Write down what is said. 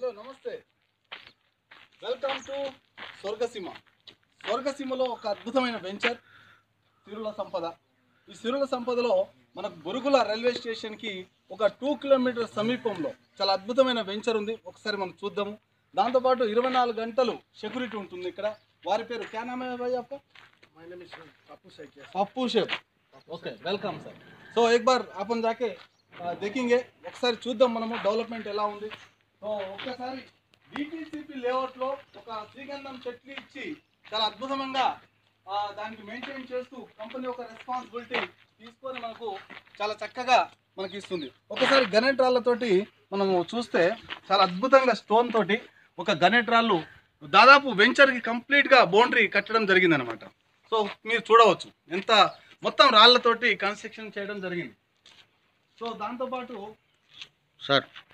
Hello నమస్తే welcome to స్వర్గసీమ స్వర్గసీమలో ఒక అద్భుతమైన వెంచర్ సిరుల సంపద ఈ సిరుల సంపదలో మనకు బొరుగుల రైల్వే స్టేషన్కి ఒక టూ కిలోమీటర్ సమీపంలో చాలా అద్భుతమైన వెంచర్ ఉంది ఒకసారి మనం చూద్దాము దాంతోపాటు ఇరవై నాలుగు గంటలు సెక్యూరిటీ ఉంటుంది ఇక్కడ వారి పేరు క్యా నామే భాయ్ आपका My name is Papu Saikia. Papu shape okay welcome sir so ఎక్ బార్ आपण जाके ఆ, దేకింగే ఒకసారి చూద్దాం మనము డెవలప్మెంట్ ఎలా ఉంది సో ఒక్కసారి డిటిసిపి లేఅవుట్లో ఒక శ్రీగంధం చెట్లు ఇచ్చి చాలా అద్భుతంగా ఆ, దానికి మెయింటైన్ చేస్తూ కంపెనీ ఒక రెస్పాన్సిబిలిటీ తీసుకొని మనకు చాలా చక్కగా మనకి ఇస్తుంది ఒకసారి గణేట్ రాళ్ళతోటి మనము చూస్తే చాలా అద్భుతంగా స్టోన్ తోటి ఒక గణేట్ రాళ్ళు దాదాపు వెంచర్కి కంప్లీట్గా బౌండరీ కట్టడం జరిగిందనమాట సో మీరు చూడవచ్చు ఎంత మొత్తం రాళ్ళతోటి కన్స్ట్రక్షన్ చేయడం జరిగింది సో దాంతోపాటు సార్